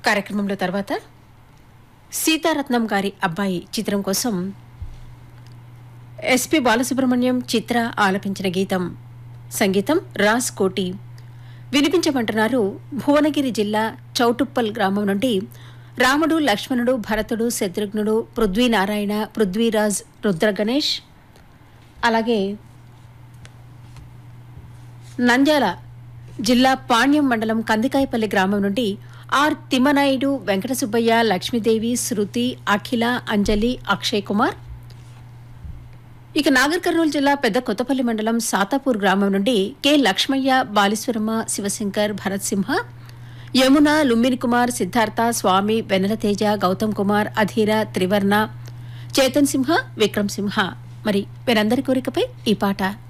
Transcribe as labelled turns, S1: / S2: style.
S1: కార్యక్రమంలో తర్వాత సీతారత్నం గారి అబ్బాయి చిత్రం కోసం ఎస్పి బాలసుబ్రహ్మణ్యం చిత్ర ఆలపించిన గీతం సంగీతం రాజ్ కోటి వినిపించమంటున్నారు భువనగిరి జిల్లా చౌటుప్పల్ గ్రామం నుండి రాముడు లక్ష్మణుడు భరతుడు శత్రుఘ్నుడు పృథ్వీనారాయణ పృథ్వీరాజ్ రుద్ర గణేష్ అలాగే నంద్యాల జిల్లా పాణ్యం మండలం కందికాయపల్లి గ్రామం నుండి ఆర్ తిమ్మనాయుడు వెంకట సుబ్బయ్య లక్ష్మీదేవి శృతి అఖిల అంజలి అక్షయ్ కుమార్ ఇక నాగర్ కర్నూలు జిల్లా పెద్ద కొత్తపల్లి మండలం సాతాపూర్ గ్రామం నుండి కె లక్ష్మయ్య బాలీశ్వరమ్మ శివశంకర్ భరత్ సింహ యమున లుంబిని కుమార్ సిద్ధార్థ స్వామి వెన్నెల తేజ గౌతమ్ కుమార్ అధీర త్రివర్ణ చేతన్ సింహ విక్రమ్ సింహ మరి వీరందరి కోరికపై ఈ పాట